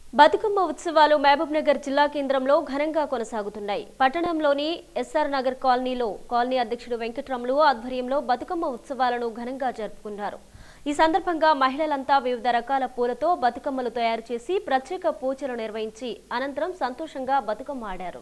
బతుకమ్మ ఉత్సవాలు మహబూబ్ నగర్ జిల్లా కేంద్రంలో ఘనంగా కొనసాగుతున్నాయి పట్టణంలోని ఎస్ఆర్ నగర్ కాలనీలో కాలనీ అధ్యక్షుడు వెంకట్రాములు ఆధ్వర్యంలో బతుకమ్మ ఉత్సవాలను ఘనంగా జరుపుకున్నారు ఈ సందర్భంగా మహిళలంతా వివిధ రకాల పూలతో బతుకమ్మలు తయారు చేసి ప్రత్యేక పూజలు నిర్వహించి అనంతరం సంతోషంగా బతుకమ్మ ఆడారు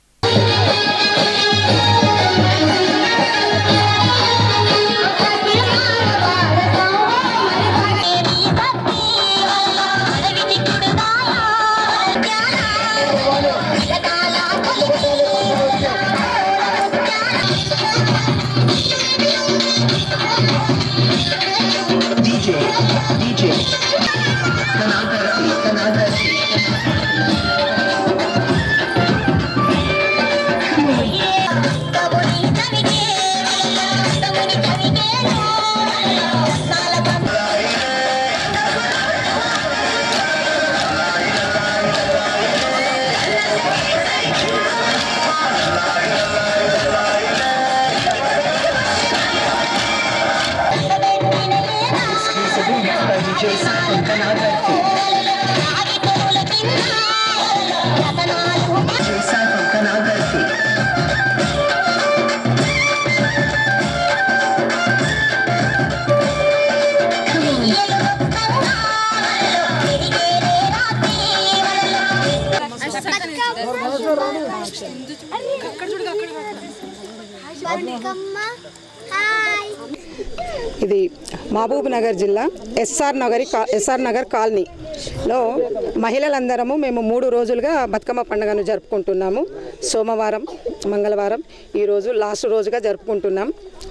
DJ, DJ. Kanakasi, Kanakasi. Exclusively mixed by DJ Sam Kanakasi. DJ Sam Kanakasi. Bathukamma hi ఇది మహబూబ్ నగర్ జిల్లా ఎస్ఆర్ నగరి కా- ఎస్ఆర్ నగర్ కాలనీలో మహిళలందరము మేము మూడు రోజులుగా బతుకమ్మ పండుగను జరుపుకుంటున్నాము సోమవారం మంగళవారం ఈరోజు లాస్ట్ రోజుగా జరుపుకుంటున్నాం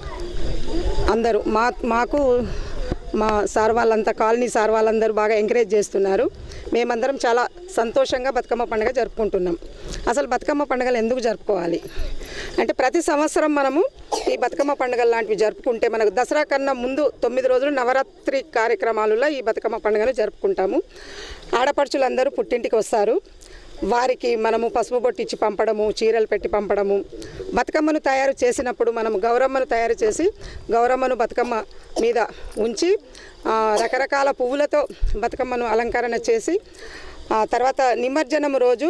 అందరూ మా మాకు మా సార్ వాళ్ళంతా కాలనీ సార్ వాళ్ళందరూ బాగా ఎంకరేజ్ చేస్తున్నారు మేమందరం చాలా సంతోషంగా బతుకమ్మ పండుగ జరుపుకుంటున్నాం అసలు బతుకమ్మ పండుగలు ఎందుకు జరుపుకోవాలి అంటే ప్రతి సంవత్సరం మనము ఈ బతుకమ్మ పండుగలు లాంటివి జరుపుకుంటే మనకు దసరా కన్నా ముందు తొమ్మిది రోజులు నవరాత్రి కార్యక్రమాలలో ఈ బతుకమ్మ పండుగను జరుపుకుంటాము ఆడపడుచులందరూ పుట్టింటికి వస్తారు వారికి మనము పసుపు బొట్టు ఇచ్చి పంపడము చీరలు పెట్టి పంపడము బతుకమ్మను తయారు చేసినప్పుడు మనము గౌరమ్మను తయారు చేసి గౌరమ్మను బతుకమ్మ మీద ఉంచి ఆ, రకరకాల పువ్వులతో బతుకమ్మను అలంకరణ చేసి ఆ తర్వాత నిమజ్జనం రోజు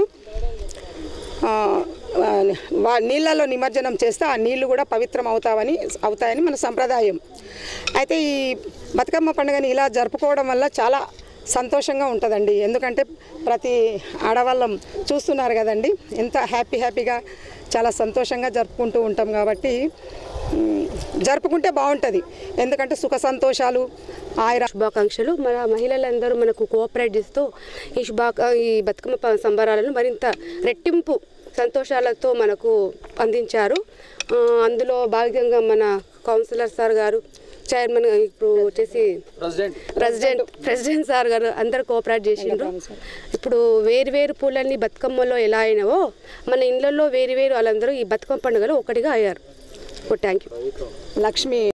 ఆ, ఆ, వా- నీళ్ళలో నిమజ్జనం చేస్తే ఆ నీళ్లు కూడా పవిత్రం అవుతావని అవుతాయని మన సంప్రదాయం అయితే ఈ బతుకమ్మ పండుగని ఇలా జరుపుకోవడం వల్ల చాలా సంతోషంగా ఉంటుందండి ఎందుకంటే ప్రతి ఆడవాళ్ళం చూస్తున్నారు కదండి ఎంత హ్యాపీ హ్యాపీగా చాలా సంతోషంగా జరుపుకుంటూ ఉంటాం కాబట్టి మ్, జరుపుకుంటే బాగుంటుంది ఎందుకంటే సుఖ సంతోషాలు ఆయుర శుభాకాంక్షలు మన మహిళలందరూ మనకు కోఆపరేట్ చేస్తూ ఈ శుభా ఈ బతుకమ్మ ప- సంబరాలను మరింత రెట్టింపు సంతోషాలతో మనకు అందించారు ఆ, అందులో భాగంగా మన కౌన్సిలర్ సార్ గారు చైర్మన్ ఇప్పుడు వచ్చేసి ప్రెసిడెంట్ ప్రెసిడెంట్ సార్ గారు అందరు కోఆపరేట్ చేసిండ్రు ఇప్పుడు వేరు వేరు పూలన్నీ బతుకమ్మలో ఎలా అయినావో మన ఇళ్ళల్లో వేరు వేరు వాళ్ళందరూ ఈ బతుకమ్మ పండుగలో ఒకటిగా అయ్యారు థ్యాంక్ యూ లక్ష్మి